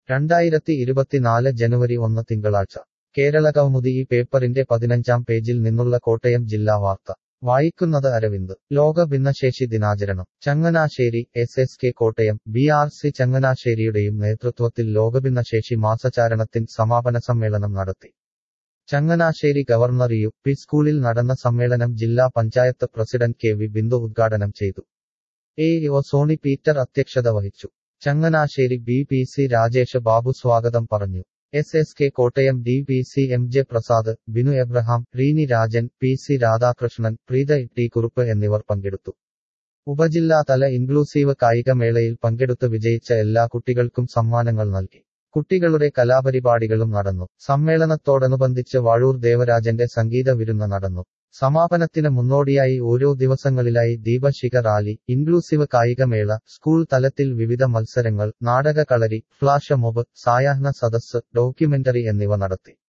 രണ്ടായിരത്തി ഇരുപത്തിനാല് ജനുവരി ഒന്ന് തിങ്കളാഴ്ച കേരളകൗമുദി ഈ പേപ്പറിന്റെ പതിനഞ്ചാം പേജിൽ നിന്നുള്ള കോട്ടയം ജില്ലാ വാർത്ത വായിക്കുന്നത് അരവിന്ദ് ലോക ഭിന്നശേഷി ദിനാചരണം Changanassery S S K Kottayam B R C ചങ്ങനാശ്ശേരിയുടെയും നേതൃത്വത്തിൽ ലോകഭിന്നശേഷി മാസചാരണത്തിൻ സമാപന സമ്മേളനം നടത്തി ചങ്ങനാശ്ശേരി ഗവർണർ യു പി സ്കൂളിൽ നടന്ന സമ്മേളനം ജില്ലാ panchayat president K V Bindu ഉദ്ഘാടനം ചെയ്തു എ ഒ സോണി പീറ്റർ അധ്യക്ഷത വഹിച്ചു Changanassery B P C Rajesh Babu സ്വാഗതം പറഞ്ഞു S S K Kottayam D P C M J Prasad Binu Abraham Reeni Rajan P C Radhakrishnan Preetha T Kurup എന്നിവർ പങ്കെടുത്തു ഉപജില്ലാതല ഇൻക്ലൂസീവ് കായികമേളയിൽ പങ്കെടുത്ത് വിജയിച്ച എല്ലാ കുട്ടികൾക്കും സമ്മാനങ്ങൾ നൽകി കുട്ടികളുടെ കലാപരിപാടികളും നടന്നു സമ്മേളനത്തോടനുബന്ധിച്ച് വാഴൂർ ദേവരാജന്റെ സംഗീത വിരുന്ന് നടന്നു സമാപനത്തിന് മുന്നോടിയായി ഓരോ ദിവസങ്ങളിലായി ദീപശിഖ റാലി ഇൻക്ലൂസീവ് കായികമേള സ്കൂൾ തലത്തിൽ വിവിധ മത്സരങ്ങൾ നാടക കളരി ഫ്ലാഷ് മോബ് സായാഹ്ന സദസ്സ് ഡോക്യുമെന്ററി എന്നിവ നടത്തി